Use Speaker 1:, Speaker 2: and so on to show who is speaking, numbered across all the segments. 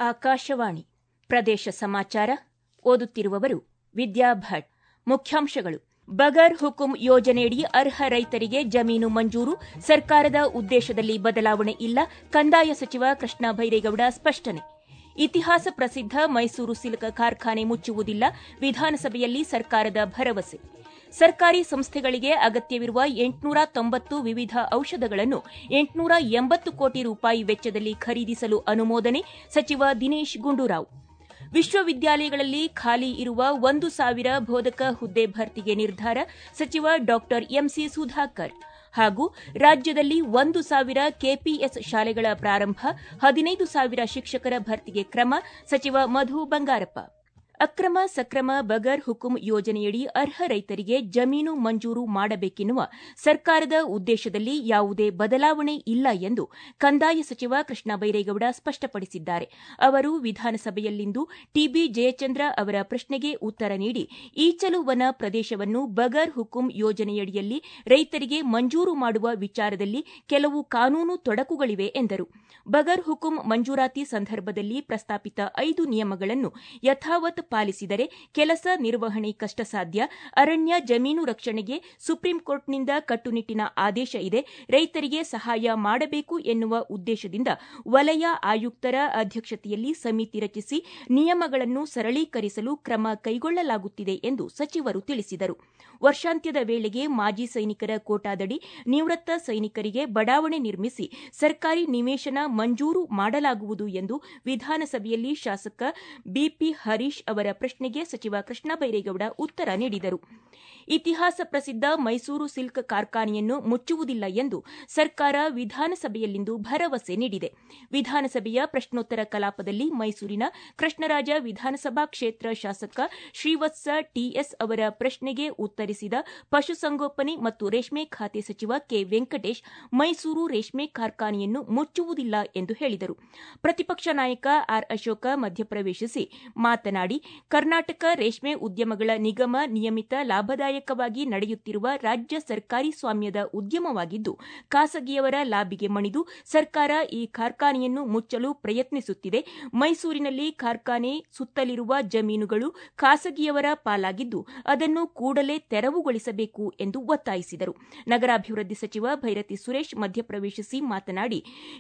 Speaker 1: ಆಕಾಶವಾಣಿ ಪ್ರದೇಶ ಸಮಾಚಾರ ಓದುತ್ತಿರುವವರು ವಿದ್ಯಾ ಭಟ್ ಮುಖ್ಯಾಂಶಗಳು ಬಗರ್ ಹುಕುಂ ಯೋಜನೆಯಡಿ ಅರ್ಹ ರೈತರಿಗೆ ಜಮೀನು ಮಂಜೂರು ಸರ್ಕಾರದ ಉದ್ದೇಶದಲ್ಲಿ ಬದಲಾವಣೆ ಇಲ್ಲ ಕಂದಾಯ ಸಚಿವ ಕೃಷ್ಣ ಬೈರೇಗೌಡ ಸ್ಪಷ್ಟನೆ ಇತಿಹಾಸ ಪ್ರಸಿದ್ಧ ಮೈಸೂರು ಸಿಲ್ಕ್ ಕಾರ್ಖಾನೆ ಮುಚ್ಚುವುದಿಲ್ಲ ವಿಧಾನಸಭೆಯಲ್ಲಿ ಸರ್ಕಾರದ ಭರವಸೆ ಸರ್ಕಾರಿ ಸಂಸ್ಥೆಗಳಿಗೆ ಅಗತ್ಯವಿರುವ ಎಂಟುನೂರ ತೊಂಬತ್ತು ವಿವಿಧ ಔಷಧಗಳನ್ನು ಎಂಟುನೂರ ಎಂಬತ್ತು ಕೋಟಿ ರೂಪಾಯಿ ವೆಚ್ಚದಲ್ಲಿ ಖರೀದಿಸಲು ಅನುಮೋದನೆ ಸಚಿವ ದಿನೇಶ್ ಗುಂಡೂರಾವ್ ವಿಶ್ವವಿದ್ಯಾಲಯಗಳಲ್ಲಿ ಖಾಲಿ ಇರುವ ಒಂದು ಸಾವಿರ ಬೋಧಕ ಹುದ್ದೆ ಭರ್ತಿಗೆ ನಿರ್ಧಾರ ಸಚಿವ ಡಾ ಎಂಸಿ ಸುಧಾಕರ್ ಹಾಗೂ ರಾಜ್ಯದಲ್ಲಿ ಒಂದು ಸಾವಿರ ಕೆಪಿಎಸ್ ಶಾಲೆಗಳ ಪ್ರಾರಂಭ ಹದಿನೈದು ಸಾವಿರ ಶಿಕ್ಷಕರ ಭರ್ತಿಗೆ ಕ್ರಮ ಸಚಿವ ಮಧು ಬಂಗಾರಪ್ಪ ಅಕ್ರಮ ಸಕ್ರಮ ಬಗರ್ ಹುಕುಂ ಯೋಜನೆಯಡಿ ಅರ್ಹ ರೈತರಿಗೆ ಜಮೀನು ಮಂಜೂರು ಮಾಡಬೇಕೆನ್ನುವ ಸರ್ಕಾರದ ಉದ್ದೇಶದಲ್ಲಿ ಯಾವುದೇ ಬದಲಾವಣೆ ಇಲ್ಲ ಎಂದು ಕಂದಾಯ ಸಚಿವ ಕೃಷ್ಣ ಬೈರೇಗೌಡ ಸ್ಪಷ್ಟಪಡಿಸಿದ್ದಾರೆ ಅವರು ವಿಧಾನಸಭೆಯಲ್ಲಿಂದು ಟಿಬಿ ಜಯಚಂದ್ರ ಅವರ ಪ್ರಶ್ನೆಗೆ ಉತ್ತರ ನೀಡಿ ಈಚಲು ವನ ಪ್ರದೇಶವನ್ನು ಬಗರ್ ಹುಕುಂ ಯೋಜನೆಯಡಿಯಲ್ಲಿ ರೈತರಿಗೆ ಮಂಜೂರು ಮಾಡುವ ವಿಚಾರದಲ್ಲಿ ಕೆಲವು ಕಾನೂನು ತೊಡಕುಗಳಿವೆ ಎಂದರು ಬಗರ್ ಹುಕುಂ ಮಂಜೂರಾತಿ ಸಂದರ್ಭದಲ್ಲಿ ಪ್ರಸ್ತಾಪಿತ ಐದು ನಿಯಮಗಳನ್ನು ಯಥಾವತ್ ಪಾಲಿಸಿದರೆ ಕೆಲಸ ನಿರ್ವಹಣೆ ಕಷ್ಟ ಸಾಧ್ಯ ಅರಣ್ಯ ಜಮೀನು ರಕ್ಷಣೆಗೆ ಸುಪ್ರೀಂ ಕೋರ್ಟ್ನಿಂದ ಕಟ್ಟುನಿಟ್ಟಿನ ಆದೇಶ ಇದೆ ರೈತರಿಗೆ ಸಹಾಯ ಮಾಡಬೇಕು ಎನ್ನುವ ಉದ್ದೇಶದಿಂದ ವಲಯ ಆಯುಕ್ತರ ಅಧ್ಯಕ್ಷತೆಯಲ್ಲಿ ಸಮಿತಿ ರಚಿಸಿ ನಿಯಮಗಳನ್ನು ಸರಳೀಕರಿಸಲು ಕ್ರಮ ಕೈಗೊಳ್ಳಲಾಗುತ್ತಿದೆ ಎಂದು ಸಚಿವರು ತಿಳಿಸಿದರು ವರ್ಷಾಂತ್ಯದ ವೇಳೆಗೆ ಮಾಜಿ ಸೈನಿಕರ ಕೋಟಾದಡಿ ನಿವೃತ್ತ ಸೈನಿಕರಿಗೆ ಬಡಾವಣೆ ನಿರ್ಮಿಸಿ ಸರ್ಕಾರಿ ನಿವೇಶನ ಮಂಜೂರು ಮಾಡಲಾಗುವುದು ಎಂದು ವಿಧಾನಸಭೆಯಲ್ಲಿ ಶಾಸಕ ಬಿಪಿ ಹರೀಶ್ ಅವರ ಪ್ರಶ್ನೆಗೆ ಸಚಿವ ಕೃಷ್ಣ ಬೈರೇಗೌಡ ಉತ್ತರ ನೀಡಿದರು ಇತಿಹಾಸ ಪ್ರಸಿದ್ಧ ಮೈಸೂರು ಸಿಲ್ಕ್ ಕಾರ್ಖಾನೆಯನ್ನು ಮುಚ್ಚುವುದಿಲ್ಲ ಎಂದು ಸರ್ಕಾರ ವಿಧಾನಸಭೆಯಲ್ಲಿಂದು ಭರವಸೆ ನೀಡಿದೆ ವಿಧಾನಸಭೆಯ ಪ್ರಶ್ನೋತ್ತರ ಕಲಾಪದಲ್ಲಿ ಮೈಸೂರಿನ ಕೃಷ್ಣರಾಜ ವಿಧಾನಸಭಾ ಕ್ಷೇತ್ರ ಶಾಸಕ ಶ್ರೀವತ್ಸ ಟಿಎಸ್ ಅವರ ಪ್ರಶ್ನೆಗೆ ಉತ್ತರಿಸಿದ ಪಶುಸಂಗೋಪನೆ ಮತ್ತು ರೇಷ್ಮೆ ಖಾತೆ ಸಚಿವ ಕೆ ವೆಂಕಟೇಶ್ ಮೈಸೂರು ರೇಷ್ಮೆ ಕಾರ್ಖಾನೆಯನ್ನು ಮುಚ್ಚುವುದಿಲ್ಲ ಎಂದು ಹೇಳಿದರು ಪ್ರತಿಪಕ್ಷ ನಾಯಕ ಆರ್ ಅಶೋಕ ಮಧ್ಯಪ್ರವೇಶಿಸಿ ಮಾತನಾಡಿ ಕರ್ನಾಟಕ ರೇಷ್ಮೆ ಉದ್ಯಮಗಳ ನಿಗಮ ನಿಯಮಿತ ಲಾಭದಾಯಕವಾಗಿ ನಡೆಯುತ್ತಿರುವ ರಾಜ್ಯ ಸರ್ಕಾರಿ ಸ್ವಾಮ್ಯದ ಉದ್ಯಮವಾಗಿದ್ದು ಖಾಸಗಿಯವರ ಲಾಬಿಗೆ ಮಣಿದು ಸರ್ಕಾರ ಈ ಕಾರ್ಖಾನೆಯನ್ನು ಮುಚ್ಚಲು ಪ್ರಯತ್ನಿಸುತ್ತಿದೆ ಮೈಸೂರಿನಲ್ಲಿ ಕಾರ್ಖಾನೆ ಸುತ್ತಲಿರುವ ಜಮೀನುಗಳು ಖಾಸಗಿಯವರ ಪಾಲಾಗಿದ್ದು ಅದನ್ನು ಕೂಡಲೇ ತೆರವುಗೊಳಿಸಬೇಕು ಎಂದು ಒತ್ತಾಯಿಸಿದರು ನಗರಾಭಿವೃದ್ಧಿ ಸಚಿವ ಭೈರತಿ ಸುರೇಶ್ ಮಧ್ಯಪ್ರವೇಶಿಸಿ ಮಾತನಾಡಿ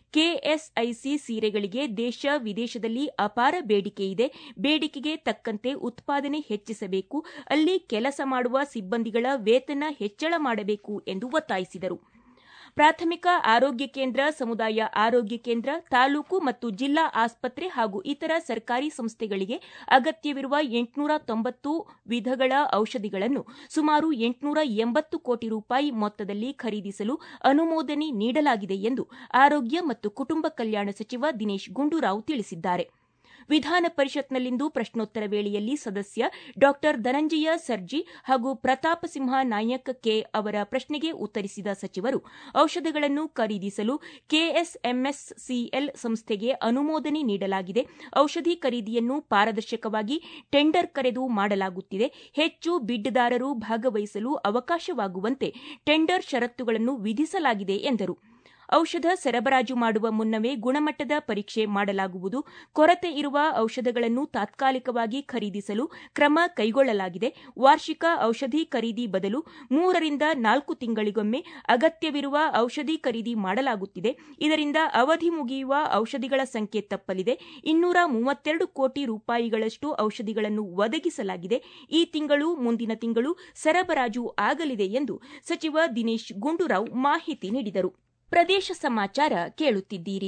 Speaker 1: ಕೆಎಸ್ಐಸಿ ಸೀರೆಗಳಿಗೆ ದೇಶ ವಿದೇಶದಲ್ಲಿ ಅಪಾರ ಬೇಡಿಕೆ ಇದೆ ಬೇಡಿಕೆಗೆ ತಕ್ಕಂತೆ ಉತ್ಪಾದನೆ ಹೆಚ್ಚಿಸಬೇಕು ಅಲ್ಲಿ ಕೆಲಸ ಮಾಡುವ ಸಿಬ್ಬಂದಿಗಳ ವೇತನ ಹೆಚ್ಚಳ ಮಾಡಬೇಕು ಎಂದು ಒತ್ತಾಯಿಸಿದರು ಪ್ರಾಥಮಿಕ ಆರೋಗ್ಯ ಕೇಂದ್ರ ಸಮುದಾಯ ಆರೋಗ್ಯ ಕೇಂದ್ರ ತಾಲೂಕು ಮತ್ತು ಜಿಲ್ಲಾ ಆಸ್ಪತ್ರೆ ಹಾಗೂ ಇತರ ಸರ್ಕಾರಿ ಸಂಸ್ಥೆಗಳಿಗೆ ಅಗತ್ಯವಿರುವ ಎಂಟುನೂರ ತೊಂಬತ್ತು ವಿಧಗಳ ಔಷಧಿಗಳನ್ನು ಸುಮಾರು ಎಂಟುನೂರ ಎಂಬತ್ತು ಕೋಟಿ ರೂಪಾಯಿ ಮೊತ್ತದಲ್ಲಿ ಖರೀದಿಸಲು ಅನುಮೋದನೆ ನೀಡಲಾಗಿದೆ ಎಂದು ಆರೋಗ್ಯ ಮತ್ತು ಕುಟುಂಬ ಕಲ್ಯಾಣ ಸಚಿವ ದಿನೇಶ್ ಗುಂಡೂರಾವ್ ತಿಳಿಸಿದ್ದಾರೆ ವಿಧಾನ ಪರಿಷತ್ನಲ್ಲಿಂದು ಪ್ರಶ್ನೋತ್ತರ ವೇಳೆಯಲ್ಲಿ ಸದಸ್ಯ ಡಾ ಧನಂಜಯ ಸರ್ಜಿ ಹಾಗೂ ಪ್ರತಾಪ ಸಿಂಹ ನಾಯಕ್ ಕೆ ಅವರ ಪ್ರಶ್ನೆಗೆ ಉತ್ತರಿಸಿದ ಸಚಿವರು ಔಷಧಗಳನ್ನು ಖರೀದಿಸಲು ಕೆಎಸ್ಎಂಎಸ್ಸಿಎಲ್ ಸಂಸ್ಥೆಗೆ ಅನುಮೋದನೆ ನೀಡಲಾಗಿದೆ ಔಷಧಿ ಖರೀದಿಯನ್ನು ಪಾರದರ್ಶಕವಾಗಿ ಟೆಂಡರ್ ಕರೆದು ಮಾಡಲಾಗುತ್ತಿದೆ ಹೆಚ್ಚು ಬಿಡ್ದಾರರು ಭಾಗವಹಿಸಲು ಅವಕಾಶವಾಗುವಂತೆ ಟೆಂಡರ್ ಷರತ್ತುಗಳನ್ನು ವಿಧಿಸಲಾಗಿದೆ ಎಂದರು ಔಷಧ ಸರಬರಾಜು ಮಾಡುವ ಮುನ್ನವೇ ಗುಣಮಟ್ಟದ ಪರೀಕ್ಷೆ ಮಾಡಲಾಗುವುದು ಕೊರತೆ ಇರುವ ಔಷಧಗಳನ್ನು ತಾತ್ಕಾಲಿಕವಾಗಿ ಖರೀದಿಸಲು ಕ್ರಮ ಕೈಗೊಳ್ಳಲಾಗಿದೆ ವಾರ್ಷಿಕ ಔಷಧಿ ಖರೀದಿ ಬದಲು ಮೂರರಿಂದ ನಾಲ್ಕು ತಿಂಗಳಿಗೊಮ್ಮೆ ಅಗತ್ಯವಿರುವ ಔಷಧಿ ಖರೀದಿ ಮಾಡಲಾಗುತ್ತಿದೆ ಇದರಿಂದ ಅವಧಿ ಮುಗಿಯುವ ಔಷಧಿಗಳ ಸಂಖ್ಯೆ ತಪ್ಪಲಿದೆ ಇನ್ನೂರ ಮೂವತ್ತೆರಡು ಕೋಟಿ ರೂಪಾಯಿಗಳಷ್ಟು ಔಷಧಿಗಳನ್ನು ಒದಗಿಸಲಾಗಿದೆ ಈ ತಿಂಗಳು ಮುಂದಿನ ತಿಂಗಳು ಸರಬರಾಜು ಆಗಲಿದೆ ಎಂದು ಸಚಿವ ದಿನೇಶ್ ಗುಂಡೂರಾವ್ ಮಾಹಿತಿ ನೀಡಿದರು ಪ್ರದೇಶ ಸಮಾಚಾರ ಕೇಳುತ್ತಿದ್ದೀರಿ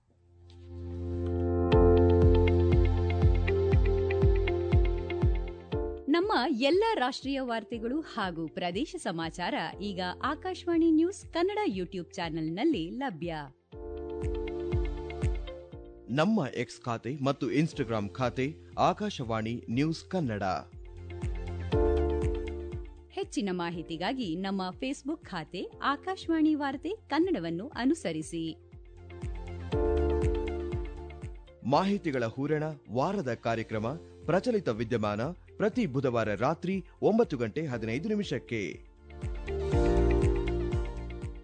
Speaker 2: ನಮ್ಮ ಎಲ್ಲ ರಾಷ್ಟ್ರೀಯ ವಾರ್ತೆಗಳು ಹಾಗೂ ಪ್ರದೇಶ ಸಮಾಚಾರ ಈಗ ಆಕಾಶವಾಣಿ ನ್ಯೂಸ್ ಕನ್ನಡ ಯೂಟ್ಯೂಬ್ ಚಾನೆಲ್ನಲ್ಲಿ ಲಭ್ಯ
Speaker 3: ನಮ್ಮ ಎಕ್ಸ್ ಖಾತೆ ಮತ್ತು ಇನ್ಸ್ಟಾಗ್ರಾಂ ಖಾತೆ ಆಕಾಶವಾಣಿ ನ್ಯೂಸ್ ಕನ್ನಡ
Speaker 2: ಹೆಚ್ಚಿನ ಮಾಹಿತಿಗಾಗಿ ನಮ್ಮ ಫೇಸ್ಬುಕ್ ಖಾತೆ ಆಕಾಶವಾಣಿ ವಾರ್ತೆ ಕನ್ನಡವನ್ನು ಅನುಸರಿಸಿ
Speaker 3: ಮಾಹಿತಿಗಳ ಹೂರಣ ವಾರದ ಕಾರ್ಯಕ್ರಮ ಪ್ರಚಲಿತ ವಿದ್ಯಮಾನ ಪ್ರತಿ ಬುಧವಾರ ರಾತ್ರಿ ಒಂಬತ್ತು ಗಂಟೆ ಹದಿನೈದು ನಿಮಿಷಕ್ಕೆ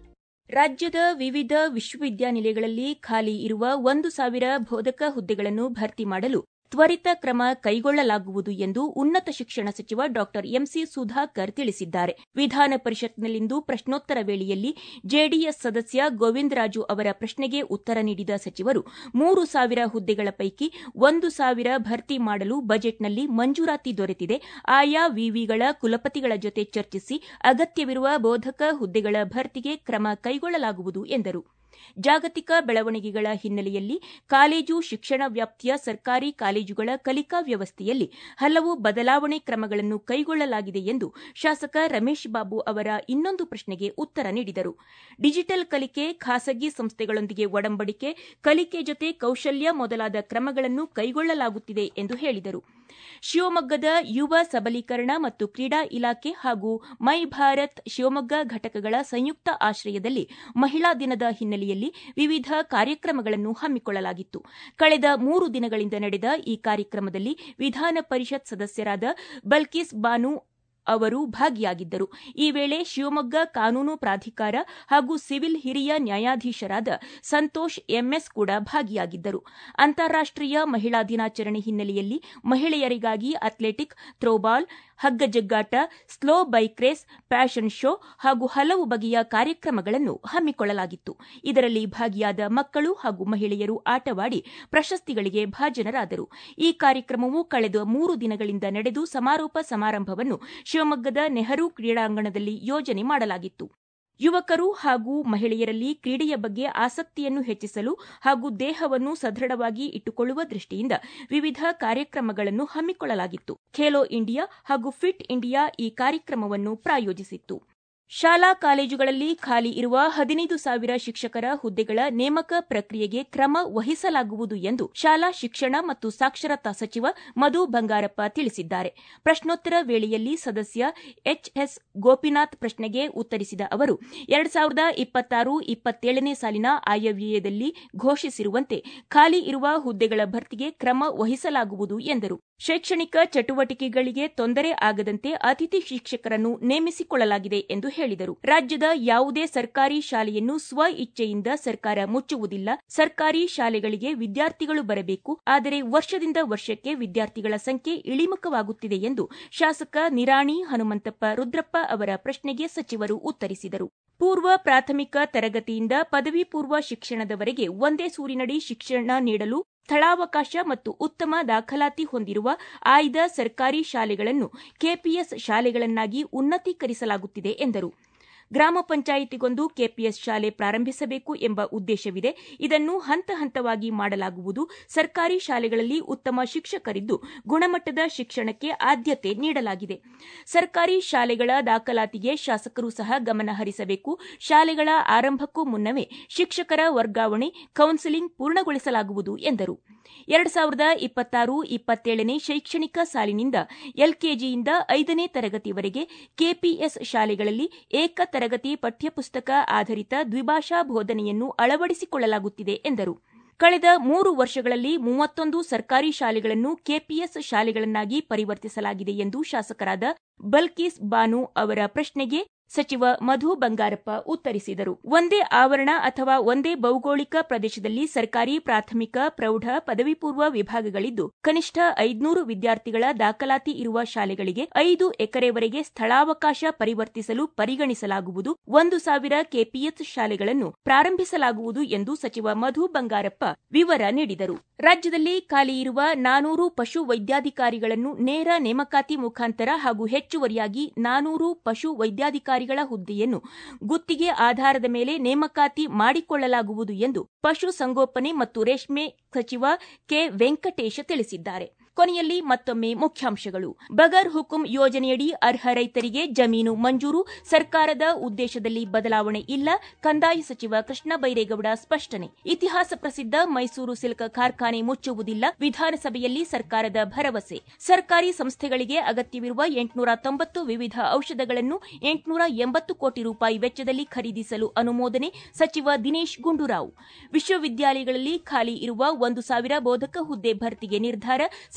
Speaker 1: ರಾಜ್ಯದ ವಿವಿಧ ವಿಶ್ವವಿದ್ಯಾನಿಲಯಗಳಲ್ಲಿ ಖಾಲಿ ಇರುವ ಒಂದು ಸಾವಿರ ಬೋಧಕ ಹುದ್ದೆಗಳನ್ನು ಭರ್ತಿ ಮಾಡಲು ತ್ವರಿತ ಕ್ರಮ ಕೈಗೊಳ್ಳಲಾಗುವುದು ಎಂದು ಉನ್ನತ ಶಿಕ್ಷಣ ಸಚಿವ ಡಾ ಎಂಸಿ ಸುಧಾಕರ್ ತಿಳಿಸಿದ್ದಾರೆ ವಿಧಾನ ಪರಿಷತ್ನಲ್ಲಿಂದು ಪ್ರಶ್ನೋತ್ತರ ವೇಳೆಯಲ್ಲಿ ಜೆಡಿಎಸ್ ಸದಸ್ಯ ಗೋವಿಂದರಾಜು ಅವರ ಪ್ರಶ್ನೆಗೆ ಉತ್ತರ ನೀಡಿದ ಸಚಿವರು ಮೂರು ಸಾವಿರ ಹುದ್ದೆಗಳ ಪೈಕಿ ಒಂದು ಸಾವಿರ ಭರ್ತಿ ಮಾಡಲು ಬಜೆಟ್ನಲ್ಲಿ ಮಂಜೂರಾತಿ ದೊರೆತಿದೆ ಆಯಾ ವಿವಿಗಳ ಕುಲಪತಿಗಳ ಜೊತೆ ಚರ್ಚಿಸಿ ಅಗತ್ಯವಿರುವ ಬೋಧಕ ಹುದ್ದೆಗಳ ಭರ್ತಿಗೆ ಕ್ರಮ ಕೈಗೊಳ್ಳಲಾಗುವುದು ಎಂದರು ಜಾಗತಿಕ ಬೆಳವಣಿಗೆಗಳ ಹಿನ್ನೆಲೆಯಲ್ಲಿ ಕಾಲೇಜು ಶಿಕ್ಷಣ ವ್ಯಾಪ್ತಿಯ ಸರ್ಕಾರಿ ಕಾಲೇಜುಗಳ ಕಲಿಕಾ ವ್ಯವಸ್ಥೆಯಲ್ಲಿ ಹಲವು ಬದಲಾವಣೆ ಕ್ರಮಗಳನ್ನು ಕೈಗೊಳ್ಳಲಾಗಿದೆ ಎಂದು ಶಾಸಕ ರಮೇಶ್ ಬಾಬು ಅವರ ಇನ್ನೊಂದು ಪ್ರಶ್ನೆಗೆ ಉತ್ತರ ನೀಡಿದರು ಡಿಜಿಟಲ್ ಕಲಿಕೆ ಖಾಸಗಿ ಸಂಸ್ಥೆಗಳೊಂದಿಗೆ ಒಡಂಬಡಿಕೆ ಕಲಿಕೆ ಜೊತೆ ಕೌಶಲ್ಯ ಮೊದಲಾದ ಕ್ರಮಗಳನ್ನು ಕೈಗೊಳ್ಳಲಾಗುತ್ತಿದೆ ಎಂದು ಹೇಳಿದರು ಶಿವಮೊಗ್ಗದ ಯುವ ಸಬಲೀಕರಣ ಮತ್ತು ಕ್ರೀಡಾ ಇಲಾಖೆ ಹಾಗೂ ಮೈ ಭಾರತ್ ಶಿವಮೊಗ್ಗ ಘಟಕಗಳ ಸಂಯುಕ್ತ ಆಶ್ರಯದಲ್ಲಿ ಮಹಿಳಾ ದಿನದ ಹಿನ್ನೆಲೆಯಲ್ಲಿ ವಿವಿಧ ಕಾರ್ಯಕ್ರಮಗಳನ್ನು ಹಮ್ಮಿಕೊಳ್ಳಲಾಗಿತ್ತು ಕಳೆದ ಮೂರು ದಿನಗಳಿಂದ ನಡೆದ ಈ ಕಾರ್ಯಕ್ರಮದಲ್ಲಿ ವಿಧಾನ ಪರಿಷತ್ ಸದಸ್ಯರಾದ ಬಲ್ಕಿಸ್ ಬಾನು ಅವರು ಭಾಗಿಯಾಗಿದ್ದರು ಈ ವೇಳೆ ಶಿವಮೊಗ್ಗ ಕಾನೂನು ಪ್ರಾಧಿಕಾರ ಹಾಗೂ ಸಿವಿಲ್ ಹಿರಿಯ ನ್ಯಾಯಾಧೀಶರಾದ ಸಂತೋಷ್ ಎಂಎಸ್ ಕೂಡ ಭಾಗಿಯಾಗಿದ್ದರು ಅಂತಾರಾಷ್ಟೀಯ ಮಹಿಳಾ ದಿನಾಚರಣೆ ಹಿನ್ನೆಲೆಯಲ್ಲಿ ಮಹಿಳೆಯರಿಗಾಗಿ ಅಥ್ಲೆಟಿಕ್ ಥ್ರೋಬಾಲ್ ಹಗ್ಗಜಗ್ಗಾಟ slow bike race fashion show ಹಾಗೂ ಹಲವು ಬಗೆಯ ಕಾರ್ಯಕ್ರಮಗಳನ್ನು ಹಮ್ಮಿಕೊಳ್ಳಲಾಗಿತ್ತು ಇದರಲ್ಲಿ ಭಾಗಿಯಾದ ಮಕ್ಕಳು ಹಾಗೂ ಮಹಿಳೆಯರು ಆಟವಾಡಿ ಪ್ರಶಸ್ತಿಗಳಿಗೆ ಭಾಜನರಾದರು ಈ ಕಾರ್ಯಕ್ರಮವು ಕಳೆದ ಮೂರು ದಿನಗಳಿಂದ ನಡೆದು ಸಮಾರೋಪ ಸಮಾರಂಭವನ್ನು ಶಿವಮೊಗ್ಗದ ನೆಹರು ಕ್ರೀಡಾಂಗಣದಲ್ಲಿ ಯೋಜನೆ ಮಾಡಲಾಗಿತ್ತು ಯುವಕರು ಹಾಗೂ ಮಹಿಳೆಯರಲ್ಲಿ ಕ್ರೀಡೆಯ ಬಗ್ಗೆ ಆಸಕ್ತಿಯನ್ನು ಹೆಚ್ಚಿಸಲು ಹಾಗೂ ದೇಹವನ್ನು ಸದೃಢವಾಗಿ ಇಟ್ಟುಕೊಳ್ಳುವ ದೃಷ್ಟಿಯಿಂದ ವಿವಿಧ ಕಾರ್ಯಕ್ರಮಗಳನ್ನು ಹಮ್ಮಿಕೊಳ್ಳಲಾಗಿತ್ತು ಖೇಲೋ ಇಂಡಿಯಾ ಹಾಗೂ ಫಿಟ್ ಇಂಡಿಯಾ ಈ ಕಾರ್ಯಕ್ರಮವನ್ನು ಪ್ರಾಯೋಜಿಸಿತ್ತು ಶಾಲಾ ಕಾಲೇಜುಗಳಲ್ಲಿ ಖಾಲಿ ಇರುವ ಹದಿನೈದು ಸಾವಿರ ಶಿಕ್ಷಕರ ಹುದ್ದೆಗಳ ನೇಮಕ ಪ್ರಕ್ರಿಯೆಗೆ ಕ್ರಮ ವಹಿಸಲಾಗುವುದು ಎಂದು ಶಾಲಾ ಶಿಕ್ಷಣ ಮತ್ತು ಸಾಕ್ಷರತಾ ಸಚಿವ ಮಧು ಬಂಗಾರಪ್ಪ ತಿಳಿಸಿದ್ದಾರೆ ಪ್ರಶ್ನೋತ್ತರ ವೇಳೆಯಲ್ಲಿ ಸದಸ್ಯ ಎಚ್ಎಸ್ ಗೋಪಿನಾಥ್ ಪ್ರಶ್ನೆಗೆ ಉತ್ತರಿಸಿದ ಅವರು ಎರಡು ಸಾವಿರದ ಇಪ್ಪತ್ತಾರು ಇಪ್ಪತ್ತೇಳನೇ ಸಾಲಿನ ಆಯವ್ಯಯದಲ್ಲಿ ಘೋಷಿಸಿರುವಂತೆ ಖಾಲಿ ಇರುವ ಹುದ್ದೆಗಳ ಭರ್ತಿಗೆ ಕ್ರಮ ವಹಿಸಲಾಗುವುದು ಎಂದರು ಶೈಕ್ಷಣಿಕ ಚಟುವಟಿಕೆಗಳಿಗೆ ತೊಂದರೆ ಆಗದಂತೆ ಅತಿಥಿ ಶಿಕ್ಷಕರನ್ನು ನೇಮಿಸಿಕೊಳ್ಳಲಾಗಿದೆ ಎಂದು ಹೇಳಿದರು ರಾಜ್ಯದ ಯಾವುದೇ ಸರ್ಕಾರಿ ಶಾಲೆಯನ್ನು ಸ್ವ ಇಚ್ಛೆಯಿಂದ ಸರ್ಕಾರ ಮುಚ್ಚುವುದಿಲ್ಲ ಸರ್ಕಾರಿ ಶಾಲೆಗಳಿಗೆ ವಿದ್ಯಾರ್ಥಿಗಳು ಬರಬೇಕು ಆದರೆ ವರ್ಷದಿಂದ ವರ್ಷಕ್ಕೆ ವಿದ್ಯಾರ್ಥಿಗಳ ಸಂಖ್ಯೆ ಇಳಿಮುಖವಾಗುತ್ತಿದೆ ಎಂದು ಶಾಸಕ ನಿರಾಣಿ ಹನುಮಂತಪ್ಪ ರುದ್ರಪ್ಪ ಅವರ ಪ್ರಶ್ನೆಗೆ ಸಚಿವರು ಉತ್ತರಿಸಿದರು ಪೂರ್ವ ಪ್ರಾಥಮಿಕ ತರಗತಿಯಿಂದ ಪದವಿ ಪೂರ್ವ ಶಿಕ್ಷಣದವರೆಗೆ ಒಂದೇ ಸೂರಿನಡಿ ಶಿಕ್ಷಣ ನೀಡಲು ಸ್ಥಳಾವಕಾಶ ಮತ್ತು ಉತ್ತಮ ದಾಖಲಾತಿ ಹೊಂದಿರುವ ಆಯ್ದ ಸರ್ಕಾರಿ ಶಾಲೆಗಳನ್ನು ಕೆಪಿಎಸ್ ಶಾಲೆಗಳನ್ನಾಗಿ ಉನ್ನತೀಕರಿಸಲಾಗುತ್ತಿದೆ ಎಂದರು ಗ್ರಾಮ ಪಂಚಾಯಿತಿಗೊಂದು ಕೆಪಿಎಸ್ ಶಾಲೆ ಪ್ರಾರಂಭಿಸಬೇಕು ಎಂಬ ಉದ್ದೇಶವಿದೆ ಇದನ್ನು ಹಂತ ಹಂತವಾಗಿ ಮಾಡಲಾಗುವುದು ಸರ್ಕಾರಿ ಶಾಲೆಗಳಲ್ಲಿ ಉತ್ತಮ ಶಿಕ್ಷಕರಿದ್ದು ಗುಣಮಟ್ಟದ ಶಿಕ್ಷಣಕ್ಕೆ ಆದ್ಯತೆ ನೀಡಲಾಗಿದೆ ಸರ್ಕಾರಿ ಶಾಲೆಗಳ ದಾಖಲಾತಿಗೆ ಶಾಸಕರು ಸಹ ಗಮನ ಹರಿಸಬೇಕು ಶಾಲೆಗಳ ಆರಂಭಕ್ಕೂ ಮುನ್ನವೇ ಶಿಕ್ಷಕರ ವರ್ಗಾವಣೆ ಕೌನ್ಸೆಲಿಂಗ್ ಪೂರ್ಣಗೊಳಿಸಲಾಗುವುದು ಎಂದರು ಎರಡು ಸಾವಿರದ ಇಪ್ಪತ್ತಾರು ಇಪ್ಪತ್ತೇಳನೇ ಶೈಕ್ಷಣಿಕ ಸಾಲಿನಿಂದ ಎಲ್ಕೆಜಿಯಿಂದ ಐದನೇ ತರಗತಿವರೆಗೆ ಕೆಪಿಎಸ್ ಶಾಲೆಗಳಲ್ಲಿ ಏಕ ತರಗತಿ ಪಠ್ಯಪುಸ್ತಕ ಆಧರಿತ ದ್ವಿಭಾಷಾ ಬೋಧನೆಯನ್ನು ಅಳವಡಿಸಿಕೊಳ್ಳಲಾಗುತ್ತಿದೆ ಎಂದರು ಕಳೆದ ಮೂರು ವರ್ಷಗಳಲ್ಲಿ ಮೂವತ್ತೊಂದು ಸರ್ಕಾರಿ ಶಾಲೆಗಳನ್ನು ಕೆಪಿಎಸ್ ಶಾಲೆಗಳನ್ನಾಗಿ ಪರಿವರ್ತಿಸಲಾಗಿದೆ ಎಂದು ಶಾಸಕರಾದ ಬಲ್ಕೀಸ್ ಬಾನು ಅವರ ಪ್ರಶ್ನೆಗೆ ಸಚಿವ ಮಧು ಬಂಗಾರಪ್ಪ ಉತ್ತರಿಸಿದರು ಒಂದೇ ಆವರಣ ಅಥವಾ ಒಂದೇ ಭೌಗೋಳಿಕ ಪ್ರದೇಶದಲ್ಲಿ ಸರ್ಕಾರಿ ಪ್ರಾಥಮಿಕ ಪ್ರೌಢ ಪದವಿ ಪೂರ್ವ ವಿಭಾಗಗಳಿದ್ದು ಕನಿಷ್ಠ ಐದುನೂರು ವಿದ್ಯಾರ್ಥಿಗಳ ದಾಖಲಾತಿ ಇರುವ ಶಾಲೆಗಳಿಗೆ ಐದು ಎಕರೆವರೆಗೆ ಸ್ಥಳಾವಕಾಶ ಪರಿವರ್ತಿಸಲು ಪರಿಗಣಿಸಲಾಗುವುದು ಒಂದು ಸಾವಿರ ಕೆಪಿಎಸ್ ಶಾಲೆಗಳನ್ನು ಪ್ರಾರಂಭಿಸಲಾಗುವುದು ಎಂದು ಸಚಿವ ಮಧು ಬಂಗಾರಪ್ಪ ವಿವರ ನೀಡಿದರು ರಾಜ್ಯದಲ್ಲಿ ಖಾಲಿ ಇರುವ ನಾನೂರು ಪಶು ವೈದ್ಯಾಧಿಕಾರಿಗಳನ್ನು ನೇರ ನೇಮಕಾತಿ ಮುಖಾಂತರ ಹಾಗೂ ಹೆಚ್ಚುವರಿಯಾಗಿ ನಾನೂರು ಪಶು ವೈದ್ಯಾಧಿಕಾರಿಗಳ ಹುದ್ದೆಯನ್ನು ಗುತ್ತಿಗೆ ಆಧಾರದ ಮೇಲೆ ನೇಮಕಾತಿ ಮಾಡಿಕೊಳ್ಳಲಾಗುವುದು ಎಂದು ಪಶು ಸಂಗೋಪನೆ ಮತ್ತು ರೇಷ್ಮೆ ಸಚಿವ ಕೆ ವೆಂಕಟೇಶ ತಿಳಿಸಿದ್ದಾರೆ ಕೊನೆಯಲ್ಲಿ ಮತ್ತೊಮ್ಮೆ ಮುಖ್ಯಾಂಶಗಳು ಬಗರ್ ಹುಕುಂ ಯೋಜನೆಯಡಿ ಅರ್ಹ ರೈತರಿಗೆ ಜಮೀನು ಮಂಜೂರು ಸರ್ಕಾರದ ಉದ್ದೇಶದಲ್ಲಿ ಬದಲಾವಣೆ ಇಲ್ಲ ಕಂದಾಯ ಸಚಿವ ಕೃಷ್ಣ ಬೈರೇಗೌಡ ಸ್ಪಷ್ಟನೆ ಇತಿಹಾಸ ಪ್ರಸಿದ್ಧ ಮೈಸೂರು ಸಿಲ್ಕ್ ಕಾರ್ಖಾನೆ ಮುಚ್ಚುವುದಿಲ್ಲ ವಿಧಾನಸಭೆಯಲ್ಲಿ ಸರ್ಕಾರದ ಭರವಸೆ ಸರ್ಕಾರಿ ಸಂಸ್ಥೆಗಳಿಗೆ ಅಗತ್ಯವಿರುವ ಎಂಟುನೂರ ತೊಂಬತ್ತು ವಿವಿಧ ಔಷಧಗಳನ್ನು ಎಂಟುನೂರ ಎಂಬತ್ತು ಕೋಟಿ ರೂಪಾಯಿ ವೆಚ್ಚದಲ್ಲಿ ಖರೀದಿಸಲು ಅನುಮೋದನೆ ಸಚಿವ ದಿನೇಶ್ ಗುಂಡೂರಾವ್ ವಿಶ್ವವಿದ್ಯಾಲಯಗಳಲ್ಲಿ ಖಾಲಿ ಇರುವ ಒಂದು ಸಾವಿರ ಬೋಧಕ ಹುದ್ದೆ ಭರ್ತಿಗೆ ನಿರ್ಧಾರ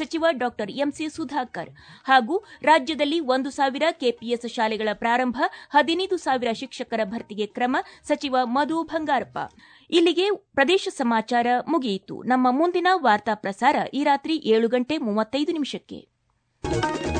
Speaker 1: ಸಚಿವ ಡಾ ಎಂಸಿ ಸುಧಾಕರ್ ಹಾಗೂ ರಾಜ್ಯದಲ್ಲಿ ಒಂದು ಸಾವಿರ ಕೆಪಿಎಸ್ ಶಾಲೆಗಳ ಪ್ರಾರಂಭ ಹದಿನೈದು ಸಾವಿರ ಶಿಕ್ಷಕರ ಭರ್ತಿಗೆ ಕ್ರಮ ಸಚಿವ ಮಧು ಬಂಗಾರಪ್ಪ ಇಲ್ಲಿಗೆ ಪ್ರದೇಶ ಸಮಾಚಾರ ಮುಗಿಯಿತು ನಮ್ಮ ಮುಂದಿನ ವಾರ್ತಾ ಪ್ರಸಾರ ಈ ರಾತ್ರಿ ಏಳು ಗಂಟೆ ಮೂವತ್ತೈದು ನಿಮಿಷಕ್ಕೆ